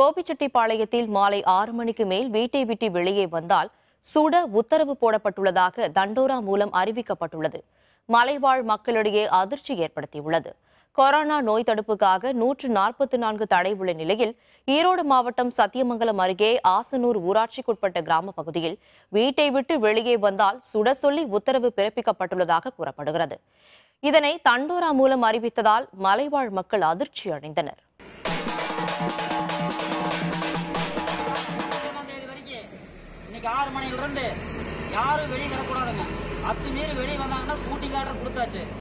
கோபிச்செட்டிப்பாளையத்தில் மாலை ஆறு மணிக்கு மேல் வீட்டை விட்டு வெளியே வந்தால் சுட உத்தரவு போடப்பட்டுள்ளதாக தண்டோரா மூலம் அறிவிக்கப்பட்டுள்ளது மலைவாழ் மக்களிடையே அதிர்ச்சி ஏற்படுத்தியுள்ளது கொரோனா நோய் தடுப்புக்காக நூற்று நாற்பத்தி நான்கு தடை உள்ள நிலையில் ஈரோடு மாவட்டம் சத்தியமங்கலம் அருகே ஆசனூர் ஊராட்சிக்குட்பட்ட கிராம பகுதியில் வீட்டை விட்டு வெளியே வந்தால் சுட சொல்லி உத்தரவு பிறப்பிக்கப்பட்டுள்ளதாக கூறப்படுகிறது இதனை தண்டோரா மூலம் அறிவித்ததால் மலைவாழ் மக்கள் அதிர்ச்சி அடைந்தனர் இருபதாம் தேதி வரைக்கும் இன்னைக்கு ஆறு மணில இருந்து யாரும் வெளியே வரக்கூடாதுங்க அத்து மீறி வெளியே வந்தாங்கன்னா ஷூட்டிங் ஆர்டர் கொடுத்தாச்சு